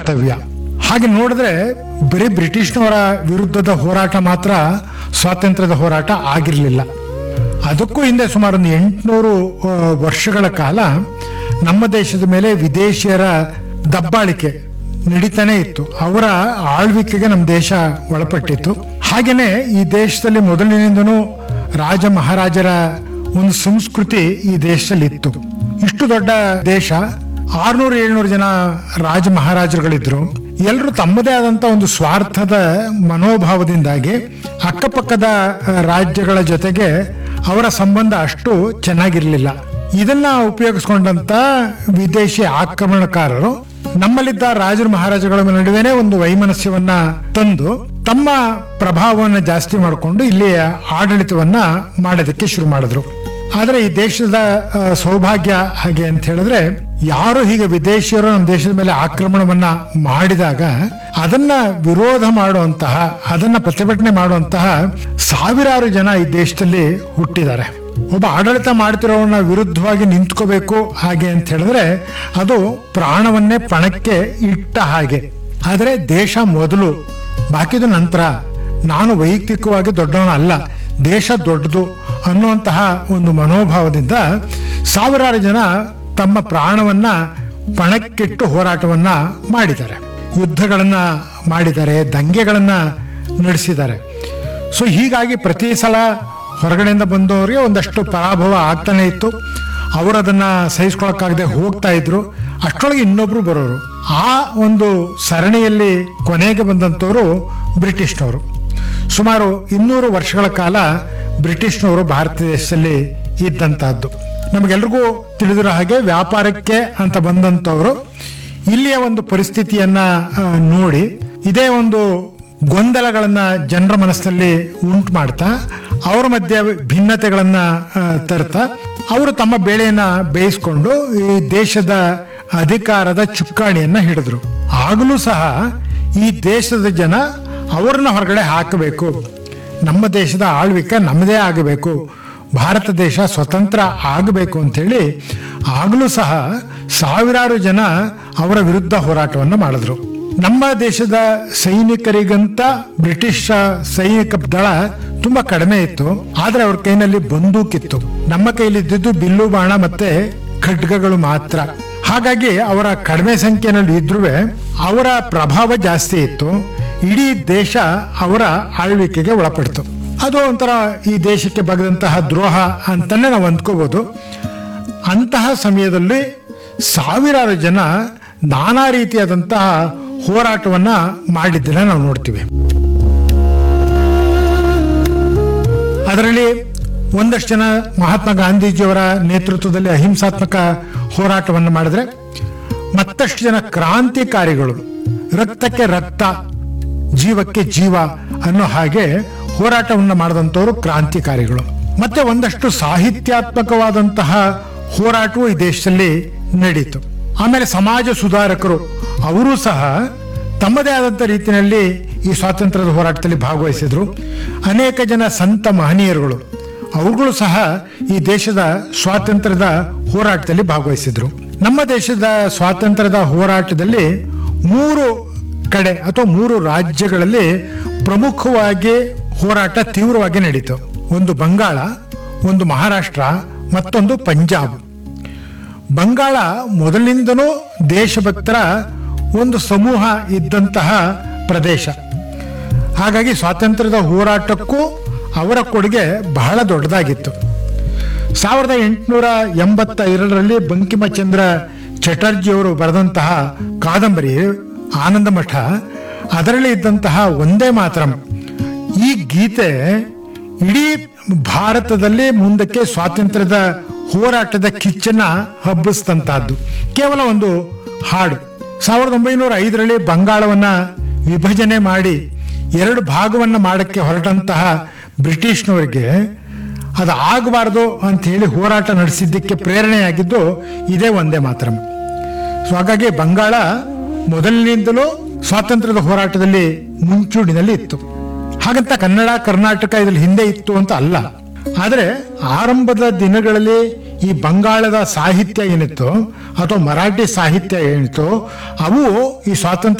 ಕರ್ತವ್ಯ ಹಾಗೆ ನೋಡಿದ್ರೆ ಬರೀ ಬ್ರಿಟಿಷ್ನವರ ವಿರುದ್ಧದ ಹೋರಾಟ ಮಾತ್ರ ಸ್ವಾತಂತ್ರ್ಯದ ಹೋರಾಟ ಆಗಿರಲಿಲ್ಲ ಅದಕ್ಕೂ ಹಿಂದೆ ಸುಮಾರು ಒಂದು ಎಂಟುನೂರು ಆ, ವರ್ಷಗಳ ಕಾಲ ನಮ್ಮ ದೇಶದ ಮೇಲೆ ವಿದೇಶಿಯರ ದಬ್ಬಾಳಿಕೆ ನಡೀತಾನೆ ಇತ್ತು ಅವರ ಆಳ್ವಿಕೆಗೆ ನಮ್ಮ ದೇಶ ಒಳಪಟ್ಟಿತ್ತು ಹಾಗೇನೆ ಈ ದೇಶದಲ್ಲಿ ಮೊದಲಿನಿಂದನೂ ರಾಜ ಮಹಾರಾಜರ ಒಂದು ಸಂಸ್ಕೃತಿ ಈ ದೇಶದಲ್ಲಿ ಇತ್ತು ಇಷ್ಟು ದೊಡ್ಡ ದೇಶ ಆರ್ನೂರು ಏಳ್ನೂರು ಜನ ರಾಜ ಮಹಾರಾಜರುಗಳಿದ್ರು ಎಲ್ಲರೂ ತಮ್ಮದೇ ಆದಂತ ಒಂದು ಸ್ವಾರ್ಥದ ಮನೋಭಾವದಿಂದಾಗಿ ಅಕ್ಕಪಕ್ಕದ ಆ, ರಾಜ್ಯಗಳ ಜೊತೆಗೆ ಅವರ ಸಂಬಂಧ ಅಷ್ಟು ಚೆನ್ನಾಗಿರ್ಲಿಲ್ಲ ಇದನ್ನ ಉಪಯೋಗಿಸ್ಕೊಂಡಂತ ವಿದೇಶಿ ಆಕ್ರಮಣಕಾರರು ನಮ್ಮಲ್ಲಿದ್ದ ರಾಜರು ಮಹಾರಾಜಗಳ ನಡುವೆನೆ ಒಂದು ವೈಮನಸ್ಯವನ್ನ ತಂದು ತಮ್ಮ ಪ್ರಭಾವವನ್ನು ಜಾಸ್ತಿ ಮಾಡಿಕೊಂಡು ಇಲ್ಲಿಯ ಆಡಳಿತವನ್ನ ಮಾಡೋದಕ್ಕೆ ಶುರು ಮಾಡಿದ್ರು ಆದ್ರೆ ಈ ದೇಶದ ಆ, ಸೌಭಾಗ್ಯ ಹಾಗೆ ಅಂತ ಹೇಳಿದ್ರೆ ಯಾರು ಹೀಗೆ ವಿದೇಶಿಯರು ನಮ್ಮ ದೇಶದ ಮೇಲೆ ಆಕ್ರಮಣವನ್ನ ಮಾಡಿದಾಗ ಅದನ್ನ ವಿರೋಧ ಮಾಡುವಂತಹ ಅದನ್ನ ಪ್ರತಿಭಟನೆ ಮಾಡುವಂತಹ ಸಾವಿರಾರು ಜನ ಈ ದೇಶದಲ್ಲಿ ಹುಟ್ಟಿದ್ದಾರೆ ಒಬ್ಬ ಆಡಳಿತ ಮಾಡ್ತಿರೋನ ವಿರುದ್ಧವಾಗಿ ನಿಂತ್ಕೋಬೇಕು ಹಾಗೆ ಅಂತ ಹೇಳಿದ್ರೆ ಅದು ಪ್ರಾಣವನ್ನೇ ಪಣಕ್ಕೆ ಇಟ್ಟ ಹಾಗೆ ಆದ್ರೆ ದೇಶ ಮೊದಲು ಬಾಕಿದು ನಂತರ ನಾನು ವೈಯಕ್ತಿಕವಾಗಿ ದೊಡ್ಡವನ ಅಲ್ಲ ದೇಶ ದೊಡ್ಡದು ಅನ್ನುವಂತಹ ಒಂದು ಮನೋಭಾವದಿಂದ ಸಾವಿರಾರು ಜನ ತಮ್ಮ ಪ್ರಾಣವನ್ನ ಪಣಕ್ಕಿಟ್ಟು ಹೋರಾಟವನ್ನ ಮಾಡಿದ್ದಾರೆ ಯುದ್ಧಗಳನ್ನ ಮಾಡಿದ್ದಾರೆ ದಂಗೆಗಳನ್ನ ನಡೆಸಿದ್ದಾರೆ ಸೊ ಹೀಗಾಗಿ ಪ್ರತಿ ಸಲ ಹೊರಗಡೆಯಿಂದ ಬಂದವರಿಗೆ ಒಂದಷ್ಟು ಪರಾಭವ ಆಗ್ತಾನೆ ಇತ್ತು ಅವರು ಅದನ್ನ ಸಹಿಸ್ಕೊಳಕ್ಕಾಗದೆ ಹೋಗ್ತಾ ಇದ್ರು ಅಷ್ಟರೊಳಗೆ ಇನ್ನೊಬ್ರು ಬರೋರು ಆ ಒಂದು ಸರಣಿಯಲ್ಲಿ ಕೊನೆಗೆ ಬಂದಂಥವರು ಬ್ರಿಟಿಷ್ನವರು ಸುಮಾರು ಇನ್ನೂರು ವರ್ಷಗಳ ಕಾಲ ಬ್ರಿಟಿಷ್ನವರು ಭಾರತ ದೇಶದಲ್ಲಿ ಇದ್ದಂತಹದ್ದು ನಮಗೆಲ್ರಿಗೂ ತಿಳಿದಿರೋ ಹಾಗೆ ವ್ಯಾಪಾರಕ್ಕೆ ಅಂತ ಬಂದಂಥವರು ಇಲ್ಲಿಯ ಒಂದು ಪರಿಸ್ಥಿತಿಯನ್ನ ಆ, ನೋಡಿ ಇದೇ ಒಂದು ಗೊಂದಲಗಳನ್ನ ಜನರ ಮನಸ್ಸಿನಲ್ಲಿ ಉಂಟು ಮಾಡ್ತಾ ಅವರ ಮಧ್ಯೆ ಭಿನ್ನತೆಗಳನ್ನ ಆ, ತರ್ತಾ ಅವರು ತಮ್ಮ ಬೇಳೆಯನ್ನ ಬೇಯಿಸ್ಕೊಂಡು ಈ ದೇಶದ ಅಧಿಕಾರದ ಚುಕ್ಕಾಣಿಯನ್ನ ಹಿಡಿದ್ರು ಆಗಲೂ ಸಹ ಈ ದೇಶದ ಜನ ಅವರನ್ನ ಹೊರಗಡೆ ಹಾಕಬೇಕು ನಮ್ಮ ದೇಶದ ಆಳ್ವಿಕೆ ನಮ್ಮದೇ ಆಗಬೇಕು ಭಾರತ ದೇಶ ಸ್ವತಂತ್ರ ಆಗಬೇಕು ಅಂತೇಳಿ ಆಗಲೂ ಸಹ ಸಾವಿರಾರು ಜನ ಅವರ ವಿರುದ್ಧ ಹೋರಾಟವನ್ನು ಮಾಡಿದ್ರು ನಮ್ಮ ದೇಶದ ಸೈನಿಕರಿಗಂತ ಬ್ರಿಟಿಷ್ ಸೈನಿಕ ದಳ ತುಂಬಾ ಕಡಿಮೆ ಇತ್ತು ಆದ್ರೆ ಅವ್ರ ಕೈನಲ್ಲಿ ಬಂದೂಕಿತ್ತು ನಮ್ಮ ಕೈಲಿ ಇದ್ದಿದ್ದು ಬಿಲ್ಲು ಬಾಣ ಮತ್ತೆ ಖಡ್ಗಗಳು ಮಾತ್ರ ಹಾಗಾಗಿ ಅವರ ಕಡಿಮೆ ಸಂಖ್ಯೆಯಲ್ಲಿ ಇದ್ರೂ ಅವರ ಪ್ರಭಾವ ಜಾಸ್ತಿ ಇತ್ತು ಇಡೀ ದೇಶ ಅವರ ಆಳ್ವಿಕೆಗೆ ಒಳಪಡ್ತು ಅದು ಒಂಥರ ಈ ದೇಶಕ್ಕೆ ಬಗೆದಂತಹ ದ್ರೋಹ ಅಂತಾನೆ ನಾವು ಅಂದ್ಕೋಬಹುದು ಅಂತಹ ಸಮಯದಲ್ಲಿ ಸಾವಿರಾರು ಜನ ನಾನಾ ರೀತಿಯಾದಂತಹ ಹೋರಾಟವನ್ನ ಮಾಡಿದ್ದನ್ನ ನಾವು ನೋಡ್ತೀವಿ ಅದರಲ್ಲಿ ಒಂದಷ್ಟು ಜನ ಮಹಾತ್ಮ ಗಾಂಧೀಜಿಯವರ ನೇತೃತ್ವದಲ್ಲಿ ಅಹಿಂಸಾತ್ಮಕ ಹೋರಾಟವನ್ನು ಮಾಡಿದ್ರೆ ಮತ್ತಷ್ಟು ಜನ ಕ್ರಾಂತಿಕಾರಿಗಳು ರಕ್ತಕ್ಕೆ ರಕ್ತ ಜೀವಕ್ಕೆ ಜೀವ ಅನ್ನೋ ಹಾಗೆ ಹೋರಾಟವನ್ನು ಮಾಡಿದಂಥವರು ಕ್ರಾಂತಿಕಾರಿಗಳು ಮತ್ತೆ ಒಂದಷ್ಟು ಸಾಹಿತ್ಯಾತ್ಮಕವಾದಂತಹ ಹೋರಾಟವು ಈ ದೇಶದಲ್ಲಿ ನಡೀತು ಆಮೇಲೆ ಸಮಾಜ ಸುಧಾರಕರು ಅವರು ಸಹ ತಮ್ಮದೇ ಆದಂಥ ರೀತಿಯಲ್ಲಿ ಈ ಸ್ವಾತಂತ್ರ್ಯದ ಹೋರಾಟದಲ್ಲಿ ಭಾಗವಹಿಸಿದ್ರು ಅನೇಕ ಜನ ಸಂತ ಮಹನೀಯರುಗಳು ಅವರುಗಳು ಸಹ ಈ ದೇಶದ ಸ್ವಾತಂತ್ರ್ಯದ ಹೋರಾಟದಲ್ಲಿ ಭಾಗವಹಿಸಿದ್ರು ನಮ್ಮ ದೇಶದ ಸ್ವಾತಂತ್ರ್ಯದ ಹೋರಾಟದಲ್ಲಿ ಮೂರು ಕಡೆ ಅಥವಾ ಮೂರು ರಾಜ್ಯಗಳಲ್ಲಿ ಪ್ರಮುಖವಾಗಿ ಹೋರಾಟ ತೀವ್ರವಾಗಿ ನಡೀತು ಒಂದು ಬಂಗಾಳ ಒಂದು ಮಹಾರಾಷ್ಟ್ರ ಮತ್ತೊಂದು ಪಂಜಾಬ್ ಬಂಗಾಳ ಮೊದಲಿನಿಂದನೂ ದೇಶಭಕ್ತರ ಒಂದು ಸಮೂಹ ಇದ್ದಂತಹ ಪ್ರದೇಶ ಹಾಗಾಗಿ ಸ್ವಾತಂತ್ರ್ಯದ ಹೋರಾಟಕ್ಕೂ ಅವರ ಕೊಡುಗೆ ಬಹಳ ದೊಡ್ಡದಾಗಿತ್ತು ಸಾವಿರದ ಎಂಟುನೂರ ಎಂಬತ್ತ ಎರಡರಲ್ಲಿ ಬಂಕಿಮಚಂದ್ರ ಚಟರ್ಜಿಯವರು ಬರೆದಂತಹ ಕಾದಂಬರಿ ಆನಂದ ಮಠ ಅದರಲ್ಲಿ ಇದ್ದಂತಹ ಒಂದೇ ಮಾತ್ರ ಈ ಗೀತೆ ಇಡೀ ಭಾರತದಲ್ಲಿ ಮುಂದಕ್ಕೆ ಸ್ವಾತಂತ್ರ್ಯದ ಹೋರಾಟದ ಕಿಚ್ಚನ್ನ ಹಬ್ಬಿಸಿದಂತಹದ್ದು ಕೇವಲ ಒಂದು ಹಾಡು ಸಾವಿರದ ಒಂಬೈನೂರ ಐದರಲ್ಲಿ ಬಂಗಾಳವನ್ನ ವಿಭಜನೆ ಮಾಡಿ ಎರಡು ಭಾಗವನ್ನ ಮಾಡಕ್ಕೆ ಹೊರಟಂತಹ ಬ್ರಿಟಿಷ್ನವರಿಗೆ ಅದು ಆಗಬಾರ್ದು ಅಂತ ಹೇಳಿ ಹೋರಾಟ ನಡೆಸಿದ್ದಕ್ಕೆ ಪ್ರೇರಣೆಯಾಗಿದ್ದು ಇದೇ ಒಂದೇ ಮಾತ್ರ ಸೊ ಹಾಗಾಗಿ ಬಂಗಾಳ ಮೊದಲಿನಿಂದಲೂ ಸ್ವಾತಂತ್ರ್ಯದ ಹೋರಾಟದಲ್ಲಿ ಮುಂಚೂಣಿನಲ್ಲಿ ಇತ್ತು ಹಾಗಂತ ಕನ್ನಡ ಕರ್ನಾಟಕ ಇದ್ರಲ್ಲಿ ಹಿಂದೆ ಇತ್ತು ಅಂತ ಅಲ್ಲ ಆದರೆ ಆರಂಭದ ದಿನಗಳಲ್ಲಿ ಈ ಬಂಗಾಳದ ಸಾಹಿತ್ಯ ಏನಿತ್ತು ಅಥವಾ ಮರಾಠಿ ಸಾಹಿತ್ಯ ಏನಿತ್ತು ಅವು ಈ ಸ್ವಾತಂತ್ರ್ಯ